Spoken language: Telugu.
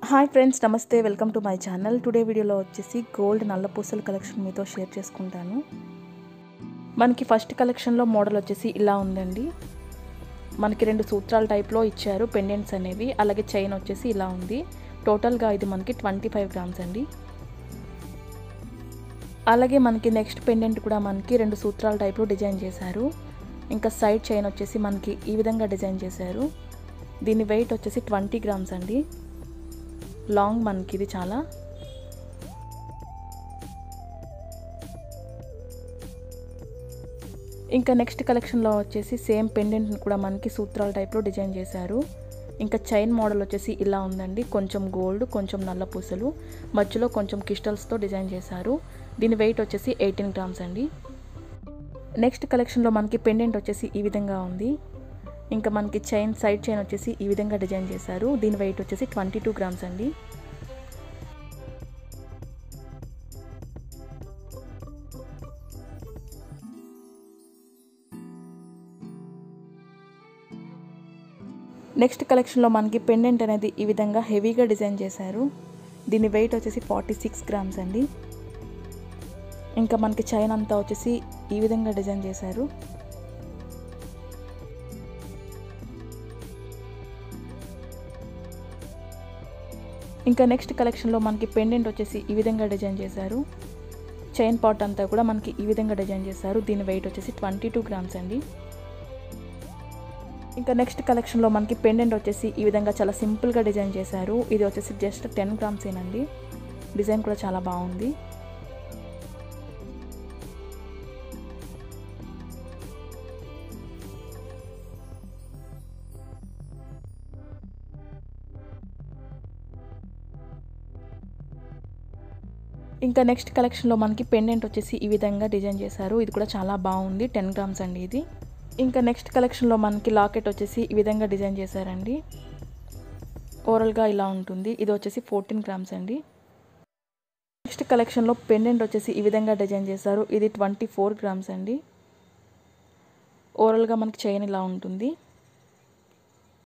హాయ్ ఫ్రెండ్స్ నమస్తే welcome to my channel today వీడియోలో వచ్చేసి గోల్డ్ నల్ల పూసల కలెక్షన్ మీతో షేర్ చేసుకుంటాను మనకి ఫస్ట్ కలెక్షన్లో మోడల్ వచ్చేసి ఇలా ఉందండి మనకి రెండు సూత్రాల టైప్లో ఇచ్చారు పెండెంట్స్ అనేవి అలాగే చైన్ వచ్చేసి ఇలా ఉంది టోటల్గా ఇది మనకి ట్వంటీ ఫైవ్ గ్రామ్స్ అండి అలాగే మనకి నెక్స్ట్ పెండెంట్ కూడా మనకి రెండు సూత్రాల టైప్లో డిజైన్ చేశారు ఇంకా సైడ్ చైన్ వచ్చేసి మనకి ఈ విధంగా డిజైన్ చేశారు దీని వెయిట్ వచ్చేసి ట్వంటీ గ్రామ్స్ అండి లాంగ్ మనకి ఇది చాలా ఇంకా నెక్స్ట్ కలెక్షన్లో వచ్చేసి సేమ్ పెండెంట్ని కూడా మనకి సూత్రాల టైప్లో డిజైన్ చేశారు ఇంకా చైన్ మోడల్ వచ్చేసి ఇలా ఉందండి కొంచెం గోల్డ్ కొంచెం నల్ల పూసలు మధ్యలో కొంచెం క్రిస్టల్స్తో డిజైన్ చేశారు దీని వెయిట్ వచ్చేసి ఎయిటీన్ గ్రామ్స్ అండి నెక్స్ట్ కలెక్షన్లో మనకి పెండెంట్ వచ్చేసి ఈ విధంగా ఉంది ఇంకా మనకి చైన్ సైడ్ చైన్ వచ్చేసి ఈ విధంగా డిజైన్ చేశారు దీని వెయిట్ వచ్చేసి ట్వంటీ టూ గ్రామ్స్ అండి నెక్స్ట్ కలెక్షన్లో మనకి పెండెంట్ అనేది ఈ విధంగా హెవీగా డిజైన్ చేశారు దీని వెయిట్ వచ్చేసి ఫార్టీ సిక్స్ గ్రామ్స్ అండి ఇంకా మనకి చైన్ అంతా వచ్చేసి ఈ విధంగా డిజైన్ చేశారు ఇంకా నెక్స్ట్ కలెక్షన్లో మనకి పెండెంట్ వచ్చేసి ఈ విధంగా డిజైన్ చేశారు చైన్ పాట్ అంతా కూడా మనకి ఈ విధంగా డిజైన్ చేశారు దీని వెయిట్ వచ్చేసి ట్వంటీ టూ గ్రామ్స్ అండి ఇంకా నెక్స్ట్ కలెక్షన్లో మనకి పెండెంట్ వచ్చేసి ఈ విధంగా చాలా సింపుల్గా డిజైన్ చేశారు ఇది వచ్చేసి జస్ట్ టెన్ గ్రామ్స్ ఏనండి డిజైన్ కూడా చాలా బాగుంది ఇంకా నెక్స్ట్ కలెక్షన్లో మనకి పెండెంట్ వచ్చేసి ఈ విధంగా డిజైన్ చేశారు ఇది కూడా చాలా బాగుంది టెన్ గ్రామ్స్ అండి ఇది ఇంకా నెక్స్ట్ కలెక్షన్లో మనకి లాకెట్ వచ్చేసి ఈ విధంగా డిజైన్ చేశారండి ఓవరాల్గా ఇలా ఉంటుంది ఇది వచ్చేసి ఫోర్టీన్ గ్రామ్స్ అండి నెక్స్ట్ కలెక్షన్లో పెండెంట్ వచ్చేసి ఈ విధంగా డిజైన్ చేశారు ఇది ట్వంటీ ఫోర్ గ్రామ్స్ అండి ఓవరాల్గా మనకి చైన్ ఇలా ఉంటుంది